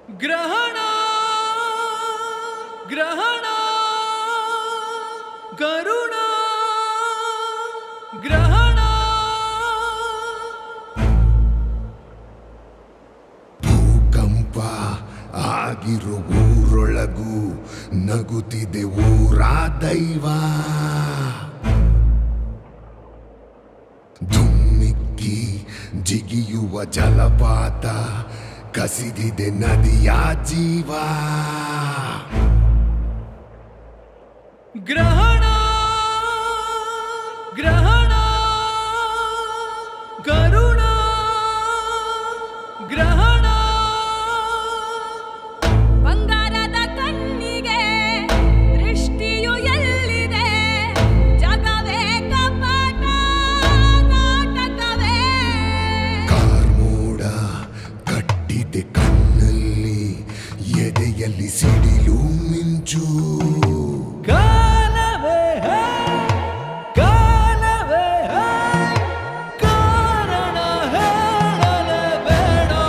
ಗ್ರಹಣ ಗ್ರಹಣ ಕರುಣ ಗ್ರಹಣ ಭೂಕಂಪ ಆಗಿರೋ ಊರೊಳಗೂ ನಗುತ್ತಿದೆ ಊರ ದೈವ ಧುಮ್ಮಿಕ್ಕಿ ಜಿಗಿಯುವ ಜಲಪಾತ ಕಸಿದಿದೆ ನದಿಯ ಜೀವ ಗ್ರಹಣ ಗ್ರಹಣ ಕರುಣ ಗ್ರಹಣ ಬಂಗಾರದ ಕಣ್ಣಿಗೆ ದೃಷ್ಟಿಯು ಎಲ್ಲಿದೆ ಜಗವೇ ಕಪಟ ನಾಟಕವೇ ಕಾರ್ಮೋಡ ಕಟ್ಟಿದೆ ಕಣ್ಣಲ್ಲಿ ಎದೆಯಲ್ಲಿ ಸಿಡಿಲು ಮಿಂಚು ಕಾಲವೇ ಹೇ, ಕಾಲವೇ ಹೇ, ಕಾರಣ ಹೇಳಲೇಬೇಡ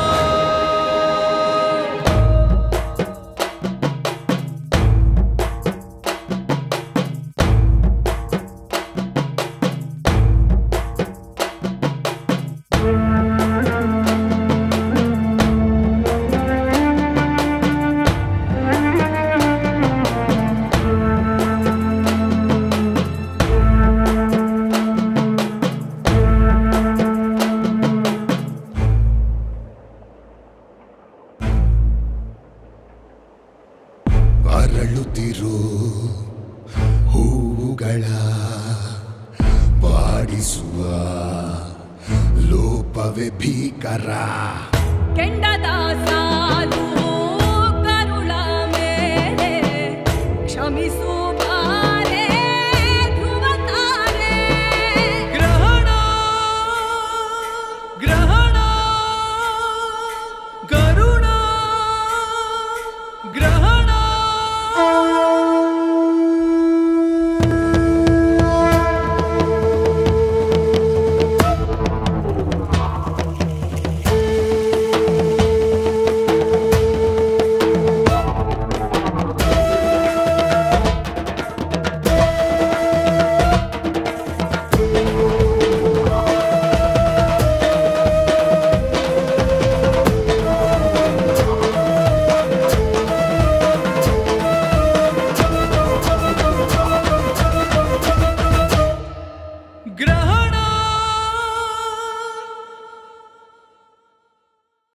ಅರಳುತ್ತಿರೋ ಹೂವುಗಳ ಬಾಡಿಸುವ ಲೋಪವೇ ಭೀಕರ ಕೆಂಡದ ಸಾಲು